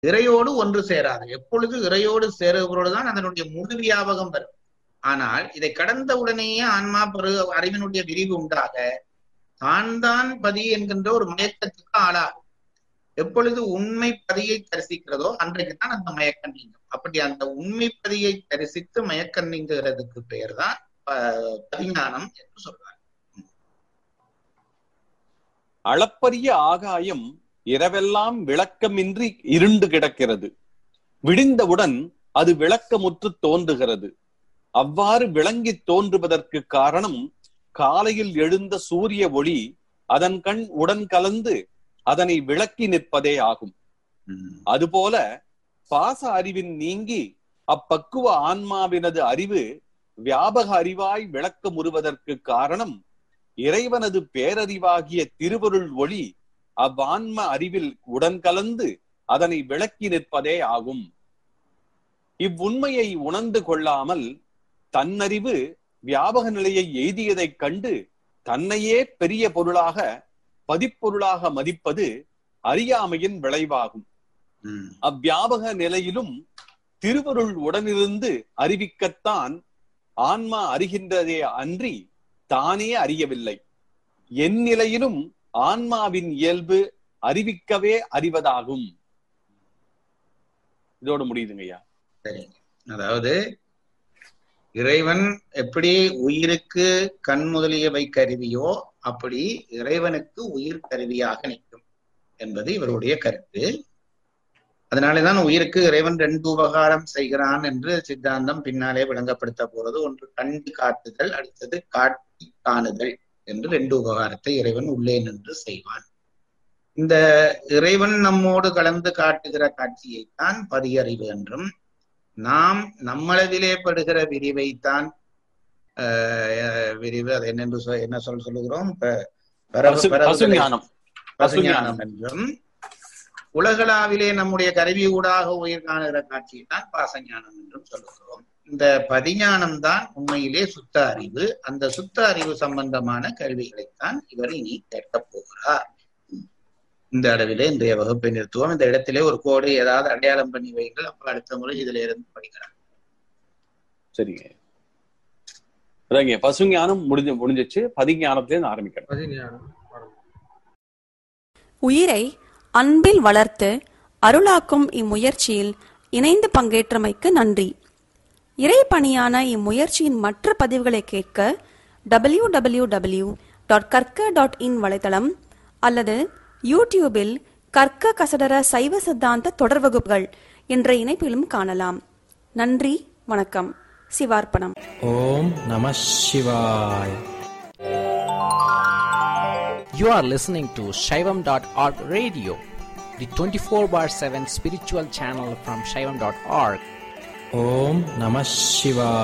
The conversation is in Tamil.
இறையோடு ஒன்று சேராது எப்பொழுது இறையோடு சேருகிறோடுதான் அதனுடைய முழு வியாபகம் வரும் ஆனால் இதை கடந்த உடனேயே ஆன்மா பெரு அறிவினுடைய விரிவு உண்டாக தான் தான் பதி என்கின்ற ஒரு மயக்கத்துக்கு ஆளாகும் எப்பொழுது உண்மை பதியை தரிசிக்கிறதோ அன்றைக்கு தான் அந்த மயக்கம் நீங்கும் அப்படி அந்த உண்மை பதியை தரிசித்து மயக்கம் நீங்குகிறதுக்கு பெயர் தான் பதிஞானம் என்று சொல்றாங்க அளப்பரிய ஆகாயம் இரவெல்லாம் விளக்கமின்றி இருண்டு கிடக்கிறது விடிந்தவுடன் அது விளக்கமுற்று தோன்றுகிறது அவ்வாறு விளங்கி தோன்றுவதற்கு காரணம் காலையில் எழுந்த சூரிய ஒளி அதன் கண் உடன் கலந்து அதனை விளக்கி நிற்பதே ஆகும் அதுபோல பாச அறிவின் நீங்கி அப்பக்குவ ஆன்மாவினது அறிவு வியாபக அறிவாய் விளக்கமுறுவதற்கு காரணம் இறைவனது பேரறிவாகிய திருவருள் ஒளி அவ்வான்ம அறிவில் உடன் கலந்து அதனை விளக்கி நிற்பதே ஆகும் இவ்வுண்மையை உணர்ந்து கொள்ளாமல் தன்னறிவு வியாபக நிலையை எய்தியதைக் கண்டு தன்னையே பெரிய பொருளாக பதிப்பொருளாக மதிப்பது அறியாமையின் விளைவாகும் அவ்வியாபக நிலையிலும் திருவருள் உடனிருந்து அறிவிக்கத்தான் ஆன்மா அறிகின்றதே அன்றி தானே அறியவில்லை என் நிலையிலும் ஆன்மாவின் இயல்பு அறிவிக்கவே அறிவதாகும் இதோட முடியுதுங்க ஐயா சரிங்க அதாவது இறைவன் எப்படி உயிருக்கு கண் முதலியவை கருவியோ அப்படி இறைவனுக்கு உயிர் கருவியாக நிற்கும் என்பது இவருடைய கருத்து அதனாலேதான் உயிருக்கு இறைவன் ரெண்டு உபகாரம் செய்கிறான் என்று சித்தாந்தம் பின்னாலே விளங்கப்படுத்த போறது ஒன்று கண்டு காட்டுதல் அடுத்தது காட்டி காணுதல் என்று ரெண்டு உபகாரத்தை இறைவன் உள்ளே நின்று செய்வான் இந்த இறைவன் நம்மோடு கலந்து காட்டுகிற காட்சியைத்தான் பதியறிவு என்றும் நாம் நம்மளவிலே படுகிற விரிவைத்தான் விரிவு அது என்னென்று என்ன சொல் சொல்லுகிறோம் பசுஞானம் என்றும் உலகளாவிலே நம்முடைய கருவி ஊடாக உயிர் காணுகிற காட்சியை தான் பாசஞானம் என்றும் சொல்லுகிறோம் இந்த பதிஞானம் தான் உண்மையிலே சுத்த அறிவு அந்த சுத்த அறிவு சம்பந்தமான கருவிகளைத்தான் இவர் இனி கேட்கப் போகிறார் இந்த அளவிலே இன்றைய வகுப்பை நிறுத்துவோம் இந்த இடத்திலே ஒரு கோடு ஏதாவது அடையாளம் பண்ணி வைங்கள் அப்ப அடுத்த முறை இதுல இருந்து படிக்கிறார் சரிங்க அதாங்க பசுஞானம் முடிஞ்சு முடிஞ்சிச்சு பதிஞானத்திலேருந்து ஆரம்பிக்கிறேன் உயிரை அன்பில் வளர்த்து அருளாக்கும் இம்முயற்சியில் இணைந்து பங்கேற்றமைக்கு நன்றி இறைப்பணியான இம்முயற்சியின் மற்ற பதிவுகளை கேட்க டபிள்யூ டபிள்யூ டபிள்யூ டாட் கற்க டாட் இன் வலைதளம் அல்லது யூடியூபில் கற்க கசடர சைவ சித்தாந்த தொடர் வகுப்புகள் என்ற இணைப்பிலும் காணலாம் நன்றி வணக்கம் சிவார்ப்பணம் ஓம் நம சிவாய் You are listening to Shaivam.org radio, the 24 bar 7 spiritual channel from Shaivam.org. Om Namah Shivaya.